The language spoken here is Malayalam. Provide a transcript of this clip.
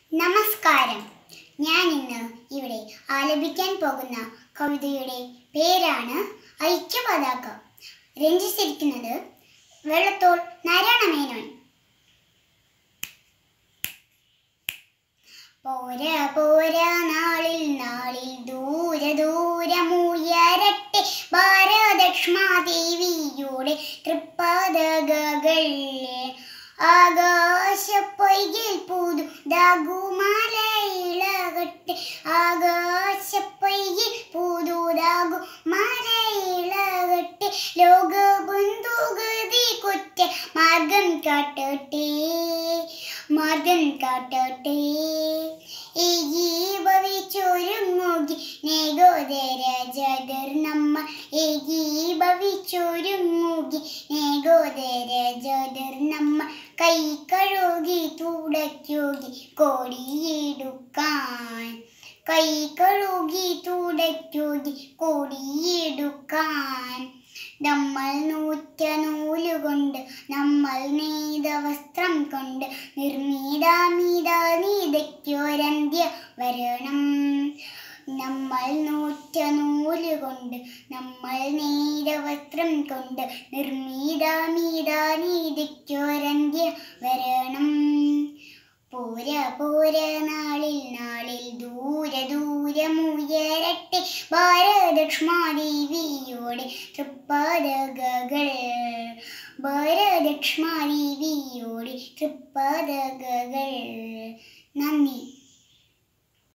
നമസ്കാരം ഞാൻ ഇന്ന് ഇവിടെ ആലപിക്കാൻ പോകുന്ന കവിതയുടെ പേരാണ് ഐക്യപതാക രചിച്ചിരിക്കുന്നത് വെള്ളത്തോൾ നാരായണമേനോൻ പോര പോര നാളിൽ നാളിൽ ദൂര ദൂരമുയരട്ടെ ഭാരതക്ഷ്മാദേവിയുടെ തൃപ്പതകൾ ആകാശപ്പൊയ്കിൽ പുതു ദാഗുമലയിളകട്ടെ ആകാശപ്പൊയ്കിൽ പുതുതാകു മലയിളകട്ടെ ലോകബന്ധുഗതി കുറ്റ മാർഗം കാട്ടട്ടെ മാർഗം കാട്ടട്ടെ ഈ ജീവവിച്ചൊരുങ്ങുകി നേഗോദര ജഗർ നമ്മൾ ഏകീഭവിച്ചൊരുങ്ങുകി നേഗോദര ജഗർ നമ്മൾ കൈ കഴുകി തുടയ്ക്കുകി കോടിയെടുക്കാൻ കൈ കഴുകി തുടയ്ക്കുകി കോടിയെടുക്കാൻ നമ്മൾ നൂറ്റ നൂലുകൊണ്ട് നമ്മൾ നെയ്ത വസ്ത്രം കൊണ്ട് നിർമ്മീതാമീത നീതയ്ക്കൊരന്ത്യ വരണം നമ്മൾ നൂറ്റ നൂലുകൊണ്ട് നമ്മൾ നെയ്ത വസ്ത്രം കൊണ്ട് നിർമ്മീതാമീത നീതയ്ക്കൊരന്ത്യ വരണം പോര പോര നാളിൽ നാളിൽ ദൂര ദൂരമുയരട്ടെ ഭാരതക്ഷ്മാദേവിയോടെ തൃപ്പതകൾ ഭാരതക്ഷ്മാദേവിയോടെ തൃപ്പതകൾ നന്ദി